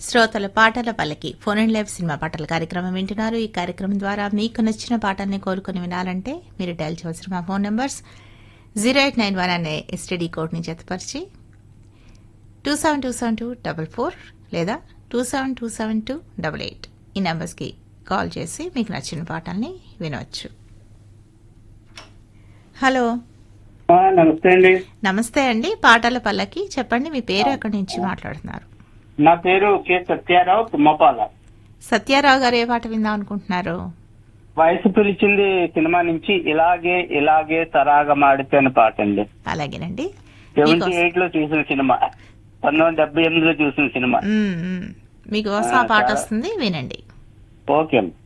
శ్రోతల పాటల పల్లకి ఫోన్ అండ్ లైవ్ సినిమా పాటల కార్యక్రమం వింటున్నారు ఈ కార్యక్రమం ద్వారా మీకు నచ్చిన పాటల్ని కోరుకుని వినాలంటే మీరు డయల్ చేయవలసిన మా phone numbers zero eight nine one అనే ఎస్టీడీ కోడ్ని జతపరిచి two seven two seven two double four లేదా two seven two seven two double eight ఈ నెంబర్స్కి కాల్ చేసి మీకు నచ్చిన పాటల్ని వినవచ్చు హలో ఆ, నమస్తే అండి నమస్తే అండి పాటల పల్లకి చెప్పండి మీ పేరు ఎక్కడి నుంచి మాట్లాడుతున్నారు నా పేరు కె సత్యారావు తుమ్మపాల సత్యారావు గారు ఏ పాట విందాం అనుకుంటున్నారు వయసు పిలిచింది సినిమా నుంచి ఇలాగే ఇలాగే తరాగమాడితే అని పాట అండి అలాగేనండి సెవెంటీ మీకోసం- ఎయిట్ లో చూసిన సినిమా పంతొమ్మిది వందల డెబ్బై ఎనిమిదిలో చూసిన సినిమా మ్మ్, మ్మ్. మీకోసం ఆ పాట వస్తుంది వినండి ఓకే అండి